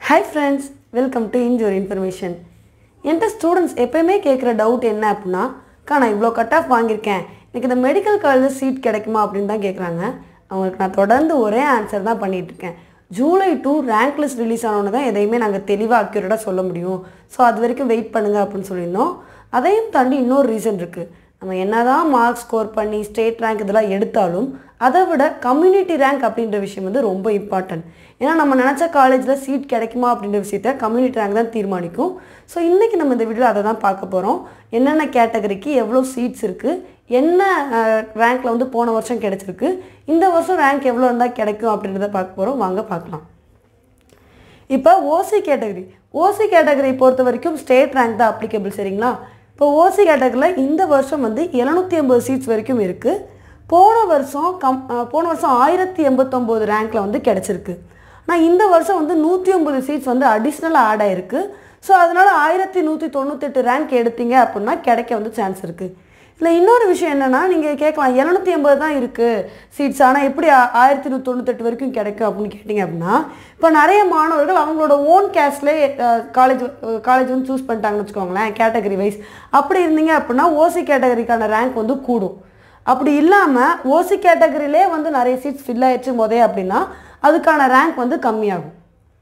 hi friends welcome to இன்ஜோர் information என்கிட்ட students எப்பயுமே கேட்குற டவுட் என்ன அப்படின்னா அக்கா நான் இவ்வளோ கட் ஆஃப் வாங்கியிருக்கேன் எனக்கு இந்த மெடிக்கல் காலேஜில் சீட் கிடைக்குமா அப்படின்னு தான் கேட்குறாங்க அவங்களுக்கு நான் தொடர்ந்து ஒரே ஆன்சர் தான் பண்ணிட்டு இருக்கேன் July two rank list release ஆனோன்னு தான் எதையுமே நாங்கள் தெளிவாக அக்யூரேட்டாக சொல்ல முடியும் ஸோ அது வரைக்கும் வெயிட் பண்ணுங்க அப்படின்னு சொல்லியிருந்தோம் அதையும் தாண்டி இன்னொரு ரீசன் இருக்குது நம்ம என்னதான் மார்க் ஸ்கோர் பண்ணி ஸ்டேட் ரேங்க் இதெல்லாம் எடுத்தாலும் அதை விட கம்யூனிட்டி ரேங்க் அப்படின்ற விஷயம் வந்து ரொம்ப இம்பார்ட்டன்ட் ஏன்னா நம்ம நினச்ச காலேஜில் சீட் கிடைக்குமா அப்படின்ற விஷயத்த கம்யூனிட்டி ரேங்க் தான் தீர்மானிக்கும் ஸோ இன்றைக்கி நம்ம இந்த வீடியோவில் அதை தான் பார்க்க போகிறோம் என்னென்ன கேட்டகரிக்கு எவ்வளோ சீட்ஸ் இருக்குது என்ன ரேங்க்கில் வந்து போன வருஷம் கிடைச்சிருக்கு இந்த வருஷம் ரேங்க் எவ்வளோ இருந்தால் கிடைக்கும் அப்படின்றத பார்க்க போகிறோம் வாங்க பார்க்கலாம் இப்போ ஓசி கேட்டகரி ஓசி கேட்டகரி பொறுத்த வரைக்கும் ஸ்டேட் ரேங்க் தான் அப்ளிகபிள் சரிங்களா இப்போ ஓசி கேட்டகரியில் இந்த வருஷம் வந்து எழுநூற்றி ஐம்பது சீட்ஸ் வரைக்கும் இருக்குது போன வருஷம் கம் அஹ் போன வருஷம் ஆயிரத்தி எண்பத்தொம்போது ரேங்க்கில் வந்து கிடச்சிருக்கு ஆனால் இந்த வருஷம் வந்து நூற்றி ஒம்பது சீட்ஸ் வந்து அடிஷ்னலாக ஆட் ஆயிருக்கு ஸோ அதனால் ஆயிரத்தி நூற்றி தொண்ணூத்தெட்டு ரேங்க் எடுத்தீங்க அப்படின்னா கிடைக்க வந்து சான்ஸ் இருக்குது இல்லை இன்னொரு விஷயம் என்னென்னா நீங்கள் கேட்கலாம் எழுநூற்றி எண்பது தான் இருக்குது சீட்ஸ் ஆனால் எப்படி ஆ- ஆயிரத்தி நூற்றி தொண்ணூத்தெட்டு வரைக்கும் கிடைக்கும் அப்படின்னு கேட்டிங்க அப்படின்னா இப்போ நிறைய மாணவர்கள் அவங்களோட ஓன் கேஸ்ட்லேயே காலேஜ் காலேஜ் வந்து சூஸ் பண்ணிட்டாங்கன்னு வச்சுக்கோங்களேன் கேட்டகரி வைஸ் அப்படி இருந்தீங்க அப்படின்னா ஓசி கேட்டகரிக்கான ரேங்க் வந்து கூடும் அப்படி இல்லாமல் ஓசி கேட்டகரியிலே வந்து நிறைய சீட்ஸ் ஃபில் ஆயிடுச்சு முதே அப்படின்னா அதுக்கான ரேங்க் வந்து கம்மியாகும்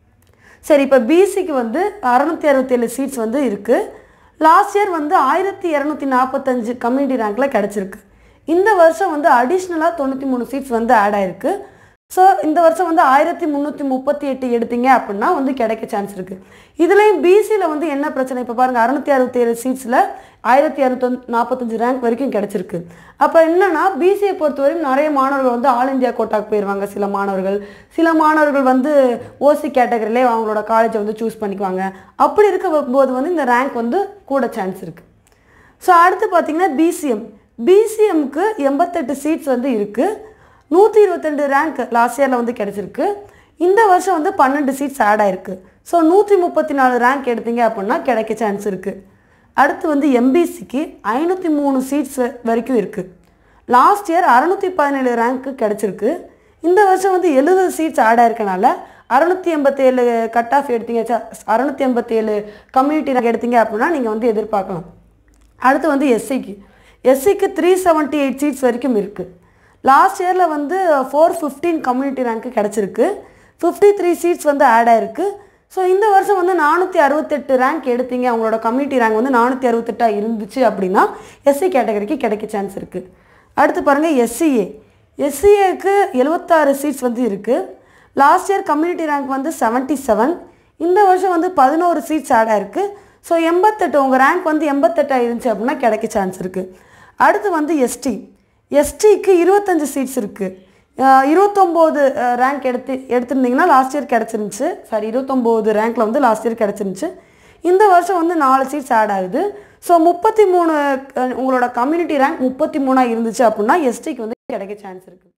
சரி இப்போ பிசிக்கு வந்து அறநூற்றி அறுபத்தேழு சீட்ஸ் வந்து இருக்குது லாஸ்ட் இயர் வந்து ஆயிரத்தி இரநூத்தி நாற்பத்தஞ்சு கம்யூனிட்டி ரேங்க்கில் கிடச்சிருக்கு இந்த வருஷம் வந்து அடிஷ்னலாக தொண்ணூற்றி மூணு சீட்ஸ் வந்து ஆட் ஆயிருக்கு ஸோ இந்த வருஷம் வந்து ஆயிரத்தி முந்நூற்றி முப்பத்தி எட்டு எடுத்தீங்க அப்படின்னா வந்து கிடைக்க சான்ஸ் இருக்குது இதுலேயும் பிசியில் வந்து என்ன பிரச்சனை இப்போ பாருங்கள் அறநூற்றி அறுபத்தேழு சீட்ஸில் ஆயிரத்தி இரநூத்தி நாற்பத்தஞ்சு ரேங்க் வரைக்கும் கிடச்சிருக்கு அப்போ என்னன்னா பிசியை பொறுத்தவரையும் நிறைய மாணவர்கள் வந்து ஆல் இந்தியா கோட்டாக்கு போயிடுவாங்க சில மாணவர்கள் சில மாணவர்கள் வந்து ஓசி கேட்டகரியிலே அவங்களோட காலேஜை வந்து சூஸ் பண்ணிக்குவாங்க அப்படி இருக்க போது வந்து இந்த ரேங்க் வந்து கூட சான்ஸ் இருக்குது ஸோ அடுத்து பார்த்தீங்கன்னா பிசிஎம் பிசிஎம்க்கு எண்பத்தெட்டு சீட்ஸ் வந்து இருக்குது நூற்றி இருபத்தெண்டு ரேங்க் லாஸ்ட் இயரில் வந்து கிடச்சிருக்கு இந்த வருஷம் வந்து பன்னெண்டு சீட்ஸ் ஆட் ஆயிருக்கு ஸோ நூற்றி முப்பத்தி நாலு ரேங்க் எடுத்தீங்க அப்படின்னா கிடைக்க சான்ஸ் இருக்குது அடுத்து வந்து எம்பிசிக்கு ஐநூற்றி மூணு சீட்ஸ் வரைக்கும் இருக்குது லாஸ்ட் இயர் அறநூற்றி பதினேழு ரேங்க்கு கிடச்சிருக்கு இந்த வருஷம் வந்து எழுபது சீட்ஸ் ஆட் ஆயிருக்கனால அறநூற்றி எண்பத்தேழு கட் ஆஃப் எடுத்தீங்க அறநூற்றி எண்பத்தேழு கம்யூனிட்டி ரேங்க் எடுத்தீங்க அப்படின்னா நீங்கள் வந்து எதிர்பார்க்கலாம் அடுத்து வந்து எஸ்சிக்கு எஸ்சிக்கு த்ரீ செவன்ட்டி எயிட் சீட்ஸ் வரைக்கும் இருக்குது லாஸ்ட் இயரில் வந்து ஃபோர் ஃபிஃப்டீன் கம்யூனிட்டி ரேங்க்கு கிடச்சிருக்கு ஃபிஃப்டி த்ரீ சீட்ஸ் வந்து ஆட் ஆயிருக்கு ஸோ இந்த வருஷம் வந்து நானூற்றி அறுபத்தெட்டு ரேங்க் எடுத்தீங்க அவங்களோட கம்யூனிட்டி ரேங்க் வந்து நானூற்றி அறுபத்தெட்டாக இருந்துச்சு அப்படின்னா எஸ்சி கேட்டகரிக்கு கிடைக்க சான்ஸ் இருக்குது அடுத்து பாருங்கள் எஸ்சிஏ எஸ்சிஏக்கு எழுபத்தாறு சீட்ஸ் வந்து இருக்குது லாஸ்ட் இயர் கம்யூனிட்டி ரேங்க் வந்து செவன்ட்டி செவன் இந்த வருஷம் வந்து பதினோரு சீட்ஸ் ஆட் ஆயிருக்கு ஸோ எண்பத்தெட்டு உங்கள் ரேங்க் வந்து எண்பத்தெட்டாக இருந்துச்சு அப்படின்னா கிடைக்க சான்ஸ் இருக்குது அடுத்து வந்து எஸ்டி எஸ்டிக்கு இருபத்தஞ்சு சீட்ஸ் இருக்குது இருபத்தொம்போது ரேங்க் எடுத்து எடுத்திருந்தீங்கன்னா லாஸ்ட் இயர் கிடச்சிருந்துச்சு சாரி இருபத்தொம்போது ரேங்க்கில் வந்து லாஸ்ட் இயர் கிடச்சிருந்துச்சு இந்த வருஷம் வந்து நாலு சீட்ஸ் ஆட் ஆகுது ஸோ முப்பத்தி மூணு அஹ், உங்களோட கம்யூனிட்டி ரேங்க் முப்பத்தி மூணாக இருந்துச்சு அப்படின்னா எஸ்டிக்கு வந்து கிடைக்க சான்ஸ் இருக்குது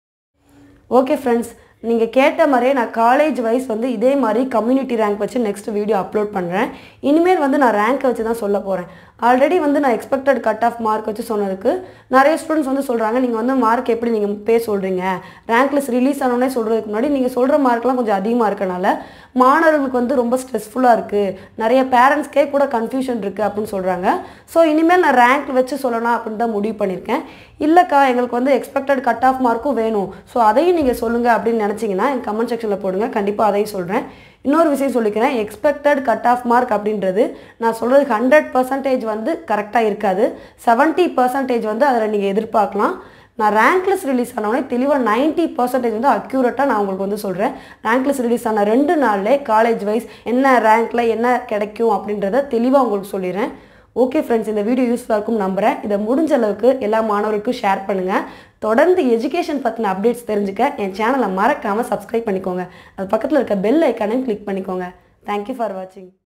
ஓகே ஃப்ரெண்ட்ஸ் நீங்கள் கேட்ட மாதிரியே நான் காலேஜ் வைஸ் வந்து இதே மாதிரி கம்யூனிட்டி ரேங்க் வச்சு நெக்ஸ்ட் வீடியோ அப்லோட் பண்ணுறேன் இனிமேல் வந்து நான் ரேங்க்கை வச்சு தான் சொல்ல போகிறேன் ஆல்ரெடி வந்து நான் எக்ஸ்பெக்டட் கட் ஆஃப் மார்க் வச்சு சொன்னதுக்கு நிறைய ஸ்டூடெண்ட்ஸ் வந்து சொல்கிறாங்க நீங்கள் வந்து மார்க் எப்படி நீங்கள் பே சொல்கிறீங்க ரேங்க் லிஸ்ட் ரிலீஸ் ஆனோடனே சொல்கிறதுக்கு முன்னாடி நீங்கள் சொல்கிற மார்க்லாம் கொஞ்சம் அதிகமாக இருக்கனால மாணவர்களுக்கு வந்து ரொம்ப ஸ்ட்ரெஸ்ஃபுல்லாக இருக்குது நிறைய பேரண்ட்ஸ்க்கே கூட கன்ஃபியூஷன் இருக்குது அப்படின்னு சொல்கிறாங்க ஸோ இனிமேல் நான் ரேங்க் வச்சு சொல்லலாம் அப்படின்னு தான் முடிவு பண்ணியிருக்கேன் இல்லைக்கா எங்களுக்கு வந்து எக்ஸ்பெக்டட் கட் ஆஃப் மார்க்கும் வேணும் ஸோ அதையும் நீங்கள் சொல்லுங்கள் அப்படின்னு நினச்சிங்கன்னா என் கமெண்ட் செக்ஷனில் போடுங்க கண்டிப்பாக அதையும் சொல்கிறேன் இன்னொரு விஷயம் சொல்லிக்கிறேன் எக்ஸ்பெக்டட் கட் ஆஃப் மார்க் அப்படின்றது நான் சொல்கிறதுக்கு ஹண்ட்ரட் பர்சன்டேஜ் வந்து கரெக்டாக இருக்காது 70% பர்சன்டேஜ் வந்து அதில் நீங்கள் எதிர்பார்க்கலாம் நான் ரேங்க் லிஸ்ட் ரிலீஸ் ஆனவொடனே தெளிவாக 90% பர்சன்டேஜ் வந்து அக்யூரேட்டாக நான் உங்களுக்கு வந்து சொல்கிறேன் ரேங்க் லிஸ்ட் ரிலீஸ் ஆன ரெண்டு நாள்லே காலேஜ் வைஸ் என்ன ரேங்க்கில் என்ன கிடைக்கும் அப்படின்றத தெளிவாக உங்களுக்கு சொல்லிடுறேன் ஓகே ஃப்ரெண்ட்ஸ் இந்த வீடியோ யூஸ்ஃபுல்லாக இருக்கும் நம்புகிறேன் இதை முடிஞ்ச அளவுக்கு எல்லா மாணவருக்கும் ஷேர் பண்ணுங்கள் தொடர்ந்து எஜுகேஷன் பற்றின அப்டேட்ஸ் தெரிஞ்சுக்க என் சேனலை மறக்காமல் சப்ஸ்கிரைப் பண்ணிக்கோங்க அது பக்கத்தில் இருக்க பெல் ஐக்கானையும் கிளிக் பண்ணிக்கோங்க தேங்க்யூ ஃபார் வாட்சிங்